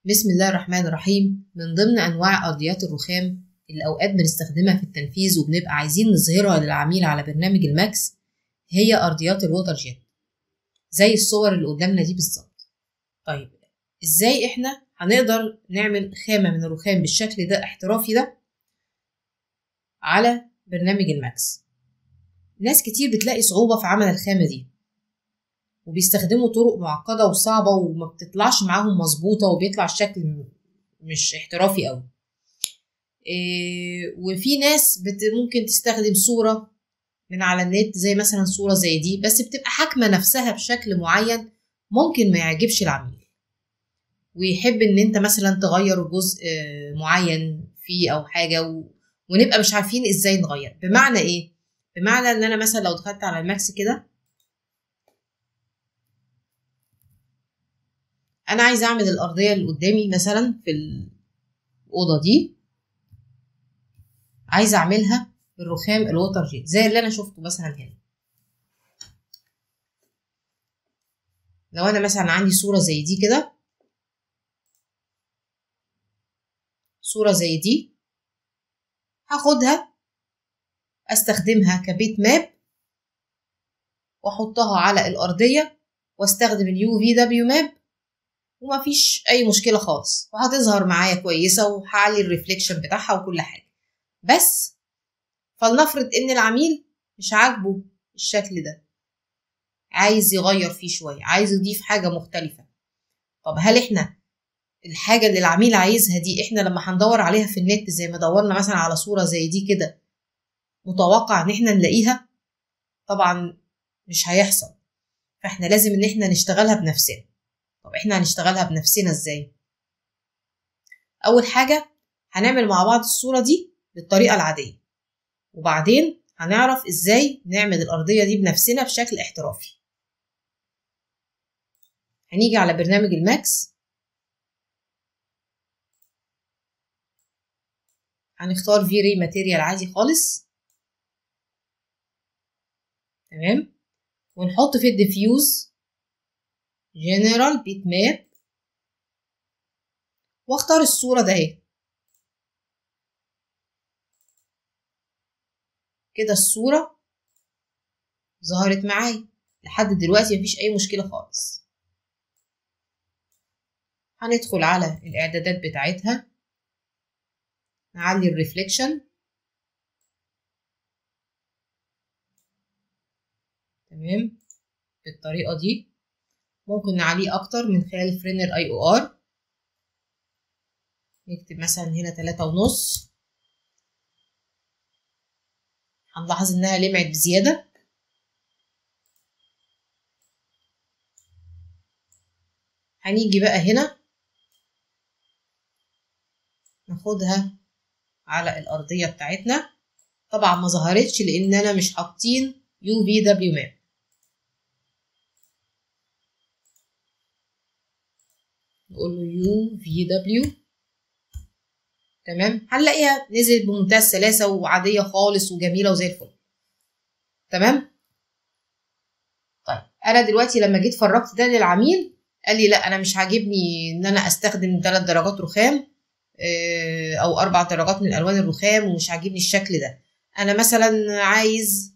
بسم الله الرحمن الرحيم من ضمن أنواع أرضيات الرخام اللي أوقات بنستخدمها في التنفيذ وبنبقى عايزين نظهرها للعميل على برنامج الماكس هي أرضيات الووتر جيت زي الصور اللي قدامنا دي بالظبط طيب ازاي احنا هنقدر نعمل خامة من الرخام بالشكل ده احترافي ده على برنامج الماكس ناس كتير بتلاقي صعوبة في عمل الخامة دي وبيستخدموا طرق معقدة وصعبة وما بتطلعش معاهم مظبوطة وبيطلع الشكل مش احترافي قوي إيه وفي ناس بت ممكن تستخدم صورة من على النت زي مثلا صورة زي دي بس بتبقى حاكمة نفسها بشكل معين ممكن ما يعجبش العميل ويحب ان انت مثلا تغير جزء معين فيه او حاجة و... ونبقى مش عارفين ازاي نغير بمعنى ايه بمعنى ان انا مثلا لو دخلت على الماكس كده انا عايزه اعمل الارضيه اللي قدامي مثلا في الاوضه دي عايزه اعملها بالرخام الوتر جيت زي اللي انا شفته مثلا هنا لو انا مثلا عندي صوره زي دي كده صوره زي دي هاخدها استخدمها كبيت ماب واحطها على الارضيه واستخدم اليو في دبليو ماب ومفيش اي مشكله خالص وهتظهر معايا كويسه وهعلي الريفليكشن بتاعها وكل حاجه بس فلنفرض ان العميل مش عاجبه الشكل ده عايز يغير فيه شويه عايز يضيف حاجه مختلفه طب هل احنا الحاجه اللي العميل عايزها دي احنا لما هندور عليها في النت زي ما دورنا مثلا على صوره زي دي كده متوقع ان احنا نلاقيها طبعا مش هيحصل فاحنا لازم ان احنا نشتغلها بنفسنا طب احنا هنشتغلها بنفسنا ازاي اول حاجه هنعمل مع بعض الصوره دي بالطريقه العاديه وبعدين هنعرف ازاي نعمل الارضيه دي بنفسنا بشكل احترافي هنيجي على برنامج الماكس هنختار فيري ماتيريال عادي خالص تمام ونحط في الديفيوز جنرال بيت ماب واختار الصورة ده اهي كده الصورة ظهرت معايا لحد دلوقتي مفيش أي مشكلة خالص هندخل على الإعدادات بتاعتها نعلي الريفليكشن تمام بالطريقة دي ممكن نعليه أكتر من خلال فرينر أي أو آر نكتب مثلا هنا تلاتة ونص هنلاحظ إنها لمعت بزيادة هنيجي بقى هنا ناخدها على الأرضية بتاعتنا طبعا ما ظهرتش لأننا مش حاطين يو في دبليو ماب نقول له يو في دبليو تمام هنلاقيها نزلت بمنتهى السلاسه وعاديه خالص وجميله وزي الفل تمام طيب انا دلوقتي لما جيت فرجت ده للعميل قال لي لا انا مش عاجبني ان انا استخدم ثلاث درجات رخام او اربع درجات من الوان الرخام ومش عاجبني الشكل ده انا مثلا عايز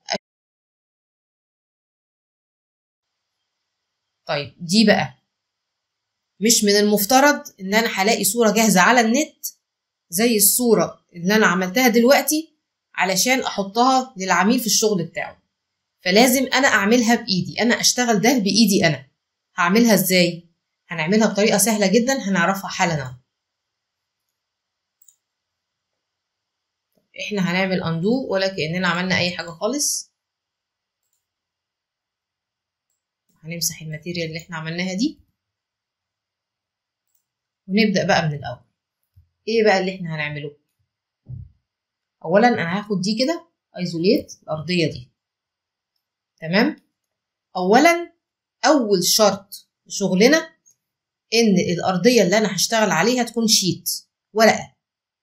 طيب دي بقى مش من المفترض ان انا هلاقي صوره جاهزه على النت زي الصوره اللي انا عملتها دلوقتي علشان احطها للعميل في الشغل بتاعه فلازم انا اعملها بايدي انا اشتغل ده بايدي انا هعملها ازاي هنعملها بطريقه سهله جدا هنعرفها حالا احنا هنعمل اندو ولا كاننا عملنا اي حاجه خالص هنمسح الماتيريال اللي احنا عملناها دي ونبدأ بقى من الأول إيه بقى اللي إحنا هنعمله أولا أنا هاخد دي كده ايزوليت الأرضية دي تمام أولا أول شرط شغلنا إن الأرضية اللي أنا هشتغل عليها تكون شيت ورقة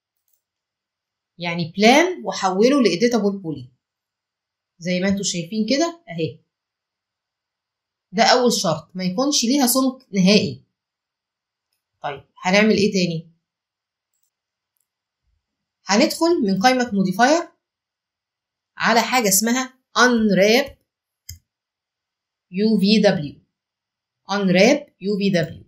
يعني بلان وأحوله لإديتابل بولي زي ما انتوا شايفين كده أهي ده أول شرط ما يكونش ليها سمك نهائي طيب هنعمل ايه تاني هندخل من قائمة موديفاير على حاجة اسمها unwrap UVW unwrap UVW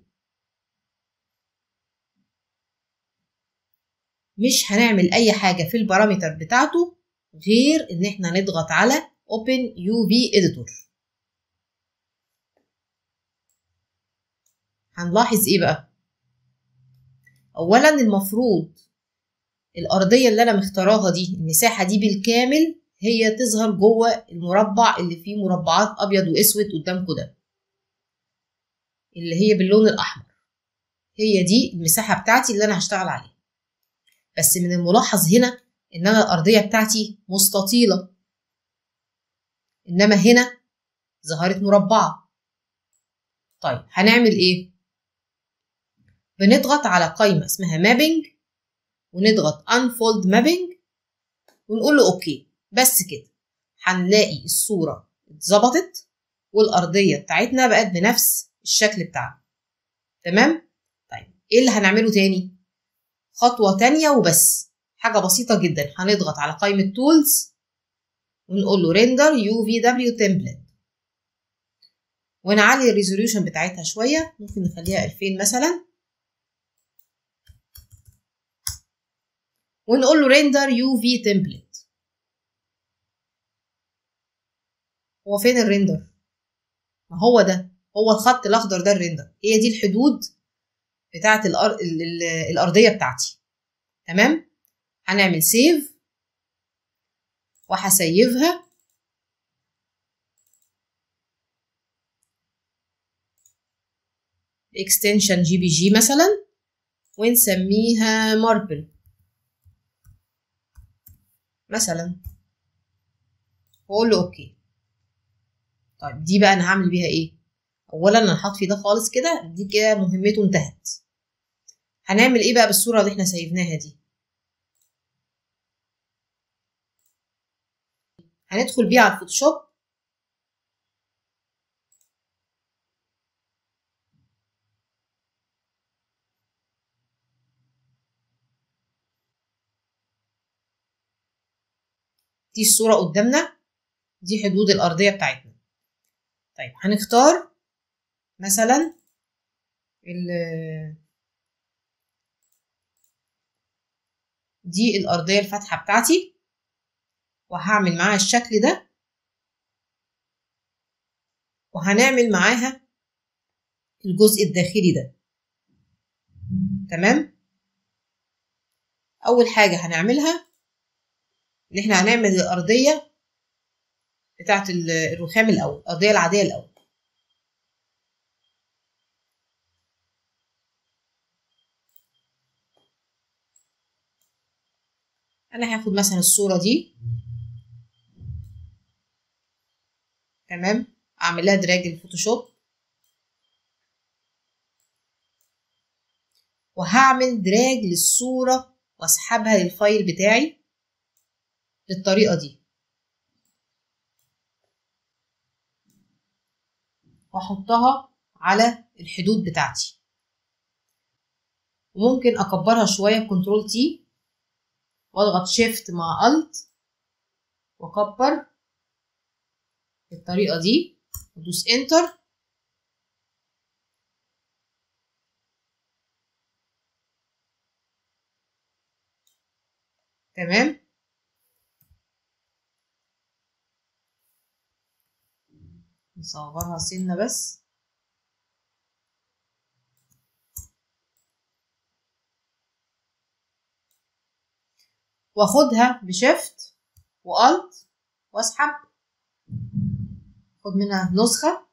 مش هنعمل أي حاجة في البارامتر بتاعته غير إن إحنا نضغط على Open UV Editor هنلاحظ إيه بقى؟ أولا المفروض الأرضية اللي أنا مختاراها دي المساحة دي بالكامل هي تظهر جوه المربع اللي فيه مربعات أبيض وأسود قدامكم ده اللي هي باللون الأحمر هي دي المساحة بتاعتي اللي أنا هشتغل عليها بس من الملاحظ هنا إن أنا الأرضية بتاعتي مستطيلة إنما هنا ظهرت مربعة طيب هنعمل إيه؟ بنضغط على قائمة اسمها مابينج ونضغط unfold mapping ونقول له اوكي بس كده هنلاقي الصورة اتظبطت والأرضية بتاعتنا بقت بنفس الشكل بتاعنا تمام طيب ايه اللي هنعمله تاني خطوة تانية وبس حاجة بسيطة جدا هنضغط على قائمة tools ونقول له render UVW template ونعلي الريزوليوشن بتاعتها شوية ممكن نخليها 2000 مثلا ونقول له render UV template هو فين الريندر ما هو ده هو الخط الاخضر ده الريندر هي دي الحدود بتاعه الأر... الارضيه بتاعتي تمام هنعمل سيف وهسيفها اكستنشن جي بي جي مثلا ونسميها ماربل مثلا واقول له اوكي طيب دي بقى انا هعمل بيها ايه اولا انا هطفي ده خالص كده دي كده مهمته انتهت هنعمل ايه بقى بالصوره اللي احنا سيبناها دي هندخل بيها على الفوتوشوب دي الصورة قدامنا دي حدود الأرضية بتاعتنا طيب هنختار مثلا ال دي الأرضية الفاتحة بتاعتي وهعمل معاها الشكل ده وهنعمل معاها الجزء الداخلي ده تمام أول حاجة هنعملها ان احنا هنعمل الارضيه بتاعه الرخام الاول الارضيه العاديه الاول انا هاخد مثلا الصوره دي تمام اعمل لها دراج الفوتوشوب وهعمل دراج للصوره واسحبها للفايل بتاعي بالطريقة دي واحطها على الحدود بتاعتي وممكن اكبرها شوية بكنترول تي واضغط شيفت مع الت واكبر بالطريقة دي وادوس انتر تمام نصغرها سنة بس واخدها بشيفت والت واسحب خد منها نسخة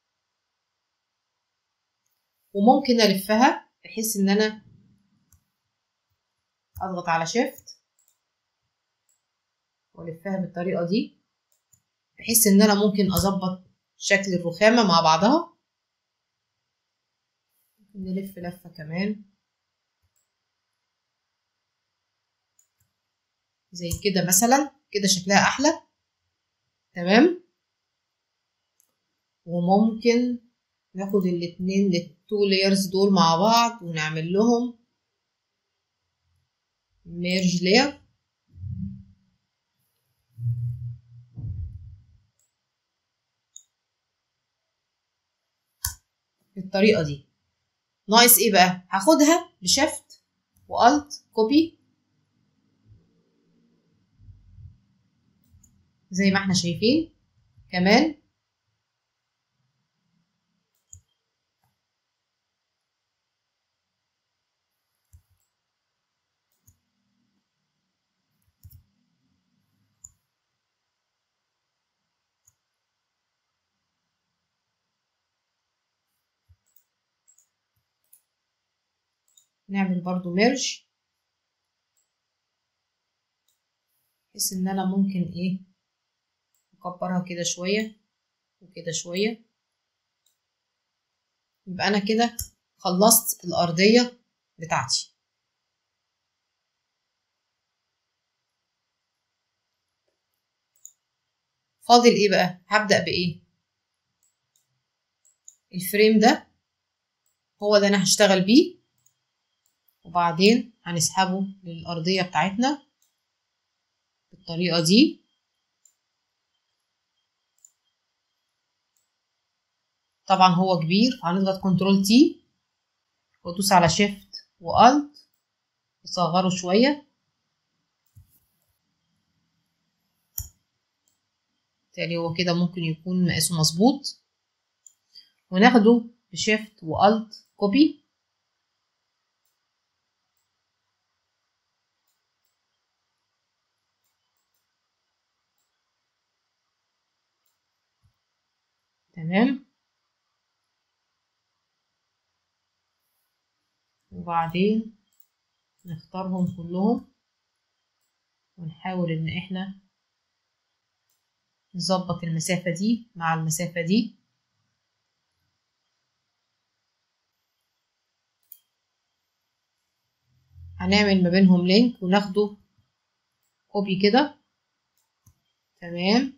وممكن الفها بحيث ان انا اضغط على شيفت والفها بالطريقة دي بحيث ان انا ممكن اظبط شكل الرخامة مع بعضها نلف لفة كمان زي كده مثلا كده شكلها احلى تمام وممكن ناخد الاتنين التو لايرز دول مع بعض ونعمل لهم ميرج لاير بالطريقة دي ناقص ايه بقى هاخدها بشفت والت كوبي زي ما احنا شايفين كمان نعمل برضو ميرج بحيث ان انا ممكن ايه اكبرها كده شوية وكده شوية يبقى انا كده خلصت الارضية بتاعتي فاضل ايه بقى هبدأ بايه الفريم ده هو ده انا هشتغل بيه وبعدين هنسحبه للأرضية بتاعتنا بالطريقة دي طبعا هو كبير هنضغط كنترول تي وادوس على شيفت والت اصغره شوية بالتالي هو كده ممكن يكون مقاسه مظبوط وناخده بشيفت والت كوبي تمام وبعدين نختارهم كلهم ونحاول ان احنا نظبط المسافة دي مع المسافة دي هنعمل ما بينهم لينك وناخده كوبي كده تمام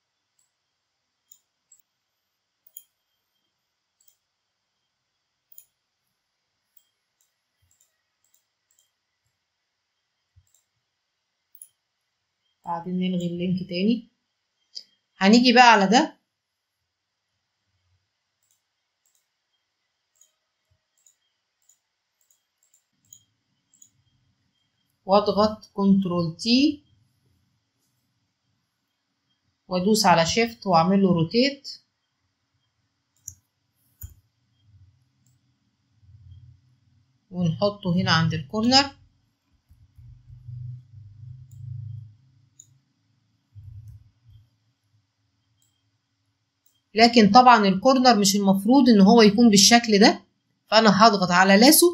بعدين نلغي اللينك تاني هنيجي بقى على ده واضغط كنترول تي وادوس على شيفت واعمل له روتيت ونحطه هنا عند الكورنر لكن طبعا الكورنر مش المفروض ان هو يكون بالشكل ده فانا هضغط على لاسو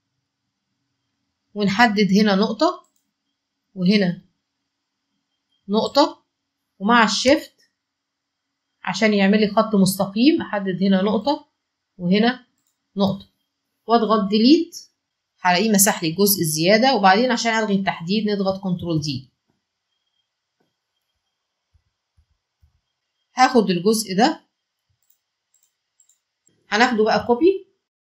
ونحدد هنا نقطة وهنا نقطة ومع الشيفت عشان يعمل لي خط مستقيم احدد هنا نقطة وهنا نقطة واضغط ديليت هلاقيه مسح لي الجزء الزيادة وبعدين عشان الغي التحديد نضغط كنترول دي هاخد الجزء ده هناخده بقى كوبي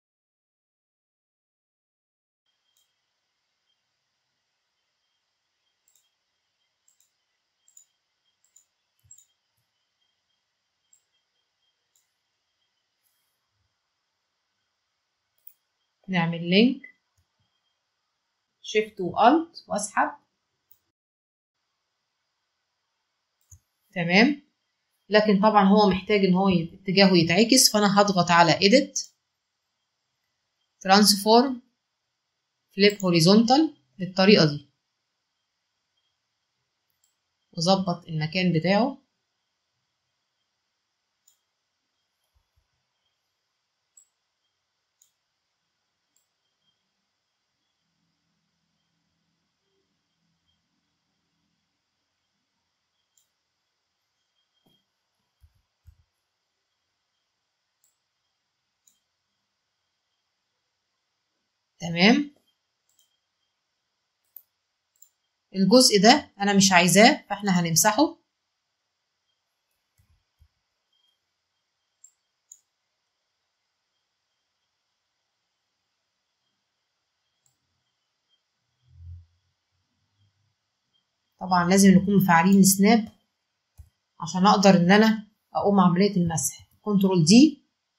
نعمل لينك شيفت والت واسحب تمام لكن طبعا هو محتاج ان هو اتجاهه يتعكس فانا هضغط على edit transform flip horizontal بالطريقة دي واظبط المكان بتاعه تمام الجزء ده انا مش عايزاه فاحنا هنمسحه طبعا لازم نكون مفعلين السناب عشان اقدر ان انا اقوم عملية المسح كنترول دي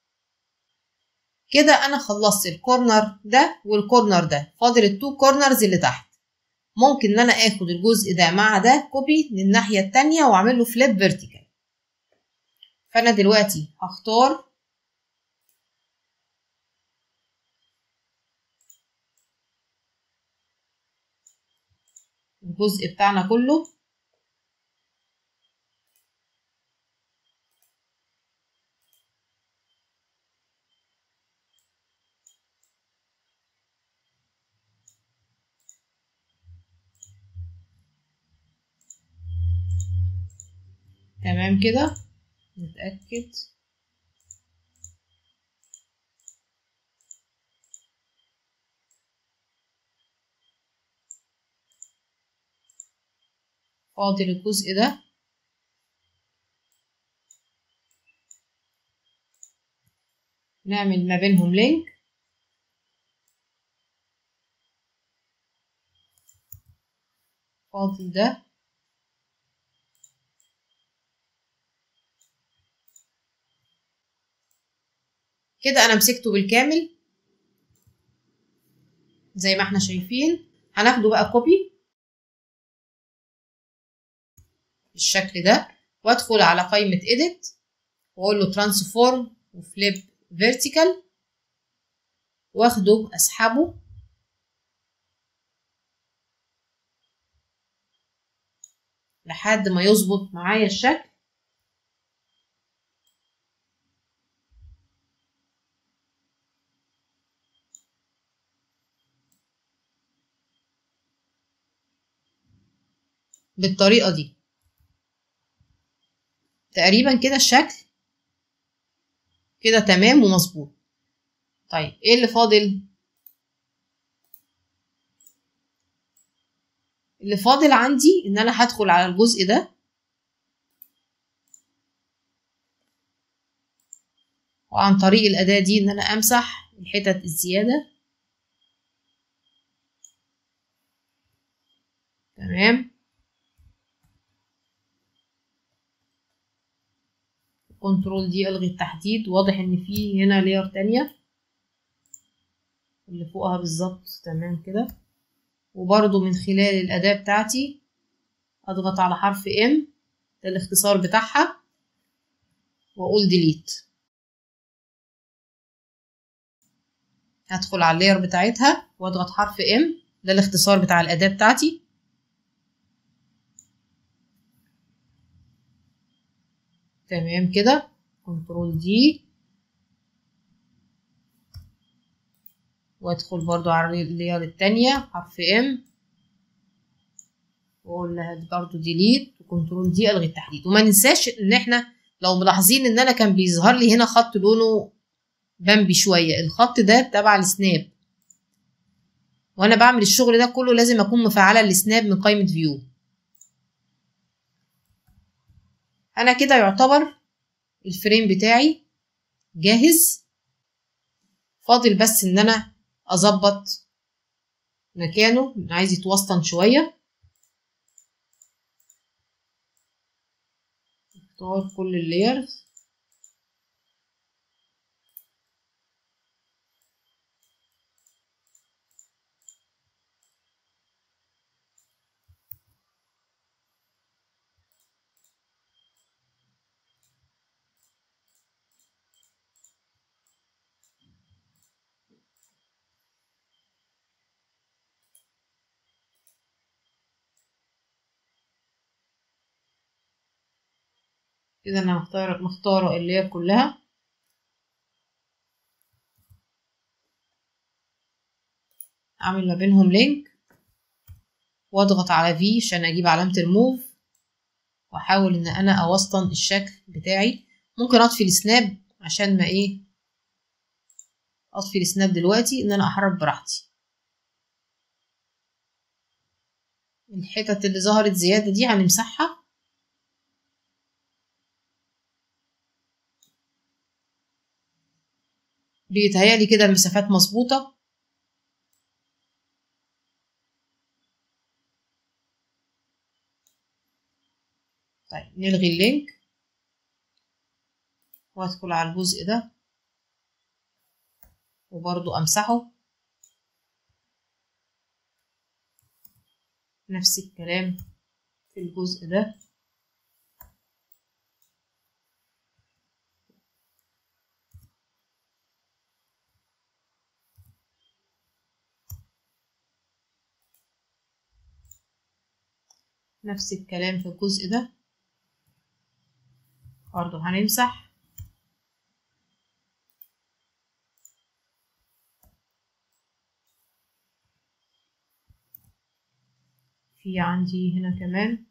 كده انا خلصت الكورنر ده والكورنر ده فاضل التو كورنرز اللي تحت ممكن ان انا اخد الجزء ده مع ده كوبي للناحية التانية واعمل له فليب فيرتيكال فانا دلوقتي هختار الجزء بتاعنا كله تمام كده نتأكد فاضل الجزء ده نعمل ما بينهم لينك فاضل ده كده انا مسكته بالكامل زي ما احنا شايفين هناخده بقى كوبي بالشكل ده وادخل على قائمة edit واقول له transform وفليب vertical واخده اسحبه لحد ما يظبط معايا الشكل بالطريقة دي تقريبا كده الشكل كده تمام ومظبوط طيب ايه اللي فاضل اللي فاضل عندي ان انا هدخل على الجزء ده وعن طريق الاداة دي ان انا امسح الحتت الزيادة تمام كنترول دي الغي التحديد واضح ان في هنا لير تانية اللي فوقها بالظبط تمام كده وبرضو من خلال الاداة بتاعتي اضغط على حرف ام ده الاختصار بتاعها واقول ديليت هدخل على اللير بتاعتها واضغط حرف ام ده الاختصار بتاع الاداة بتاعتي تمام كده كنترول دي وادخل برضو على اللير التانية حرف ام واقول لها برضو ديليت وكنترول دي الغي التحديد وما ننساش ان احنا لو ملاحظين ان انا كان بيظهر لي هنا خط لونه بامبي شوية الخط ده تبع السناب وانا بعمل الشغل ده كله لازم اكون مفعلة السناب من قائمة فيو انا كده يعتبر الفريم بتاعي جاهز فاضل بس ان انا اظبط مكانه عايز يتوسطن شويه اختار كل اللايرز كده انا مختارة مختارة اللير كلها اعمل ما بينهم لينك واضغط على في عشان اجيب علامة الموف واحاول ان انا اوسطن الشكل بتاعي ممكن اطفي السناب عشان ما ايه اطفي السناب دلوقتي ان انا احرك براحتي الحتت اللي ظهرت زيادة دي هنمسحها بيتهيألي كده المسافات مظبوطة طيب نلغي اللينك وادخل على الجزء ده وبرضو امسحه نفس الكلام في الجزء ده نفس الكلام في الجزء ده برضو هنمسح في عندي هنا كمان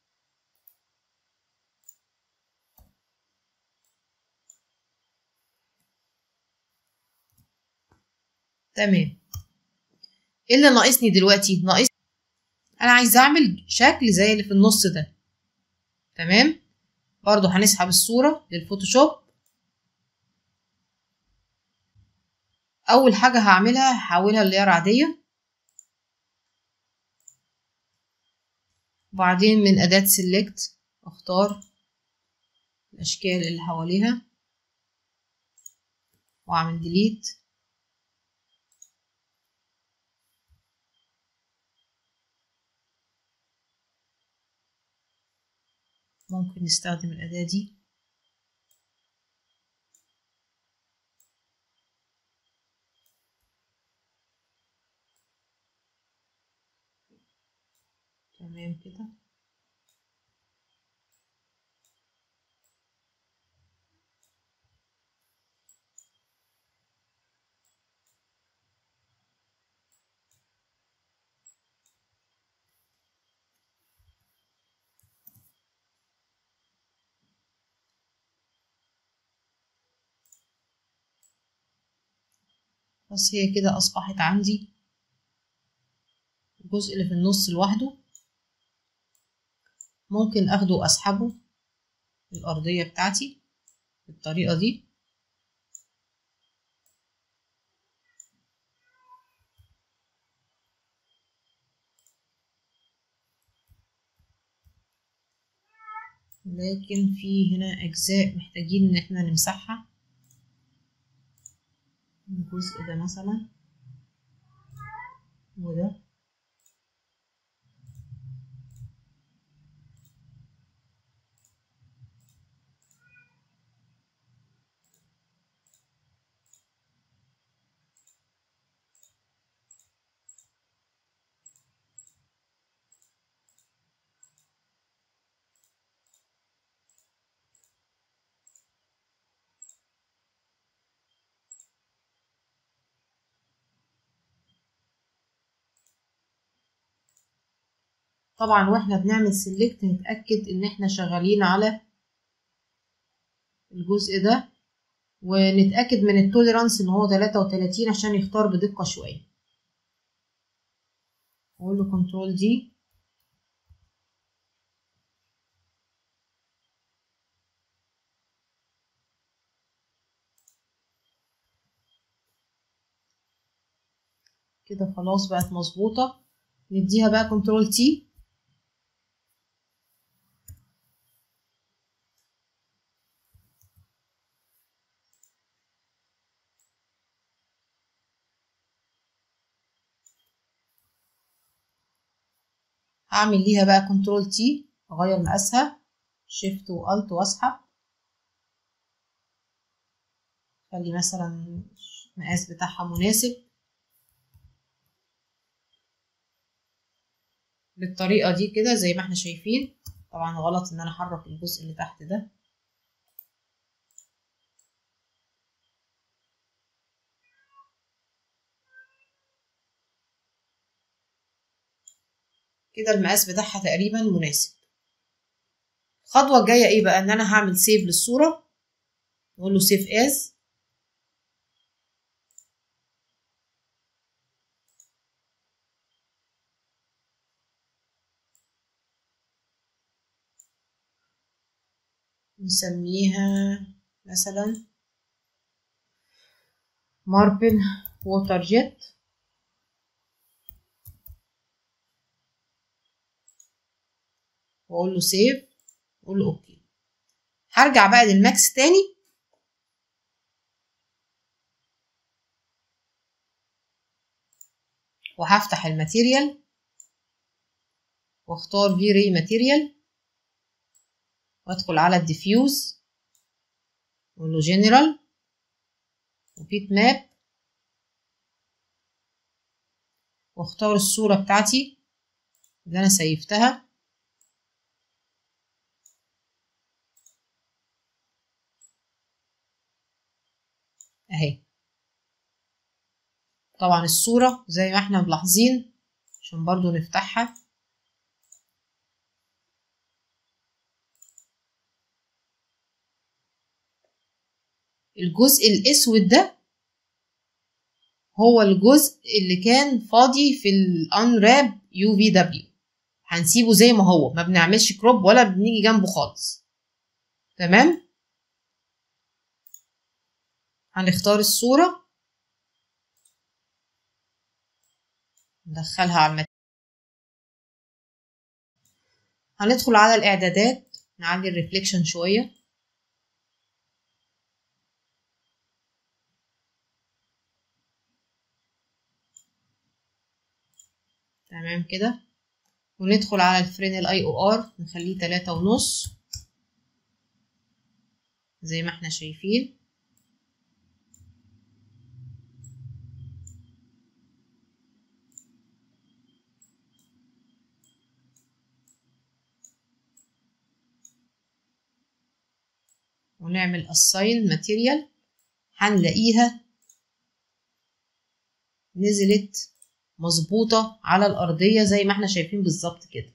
تمام ايه اللي ناقصني دلوقتي ناقص انا عايزه اعمل شكل زي اللي في النص ده تمام برضو هنسحب الصوره للفوتوشوب اول حاجه هعملها هحولها للاير عاديه وبعدين من اداه سيلكت اختار الاشكال اللي حواليها واعمل ديليت ممكن نستخدم الأداة دي تمام كده بس هي كده أصبحت عندي الجزء اللي في النص لوحده ممكن أخده وأسحبه الأرضية بتاعتي بالطريقة دي لكن في هنا أجزاء محتاجين إن احنا نمسحها الجزء ده مثلا وده طبعا واحنا بنعمل سيلكت نتأكد ان احنا شغالين على الجزء ده ونتأكد من التوليرانس ان هو 33 عشان يختار بدقة شوية اقول له كنترول دي كده خلاص بقت مظبوطة نديها بقى كنترول تي هعمل ليها بقى كنترول تي اغير مقاسها شيفت والت واسحب خلي مثلا المقاس بتاعها مناسب بالطريقة دي كده زي ما احنا شايفين طبعا غلط ان انا احرك الجزء اللي تحت ده كده المقاس بتاعها تقريبا مناسب الخطوة الجاية ايه بقى ان انا هعمل سيف للصورة نقول له سيف از نسميها مثلا ماربل ووتر جيت واقول له سيف نقول له اوكي هرجع بقى للماكس تاني وهفتح الماتيريال واختار في ري ماتيريال وادخل على الديفيوز اقول له جنرال وبيت ماب واختار الصورة بتاعتي اللي انا سيفتها اهي طبعا الصورة زي ما احنا ملاحظين عشان برضو نفتحها الجزء الاسود ده هو الجزء اللي كان فاضي في الانراب يو في دبليو هنسيبه زي ما هو ما بنعملش كروب ولا بنيجي جنبه خالص تمام هنختار الصورة ندخلها على المت... هندخل على الإعدادات نعلي الريفليكشن شوية تمام كده وندخل على الفرينل اي او ار نخليه تلاتة ونص زي ما احنا شايفين ونعمل assign material هنلاقيها نزلت مظبوطة على الأرضية زي ما احنا شايفين بالظبط كده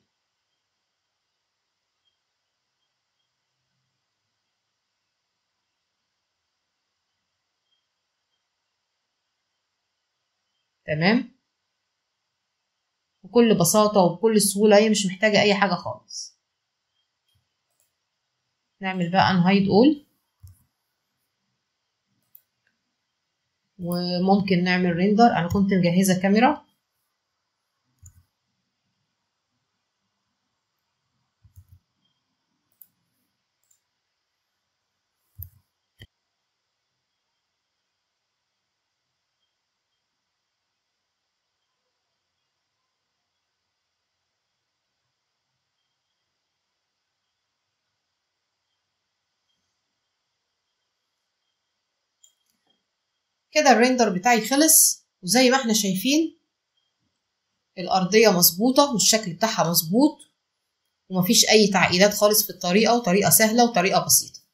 تمام بكل بساطة وبكل سهولة هي مش محتاجة أي حاجة خالص نعمل بقى unhide all وممكن نعمل ريندر أنا كنت مجهزة كاميرا كده الريندر بتاعي خلص وزي ما احنا شايفين الأرضية مظبوطة والشكل بتاعها مظبوط ومفيش أي تعقيدات خالص في الطريقة وطريقة سهلة وطريقة بسيطة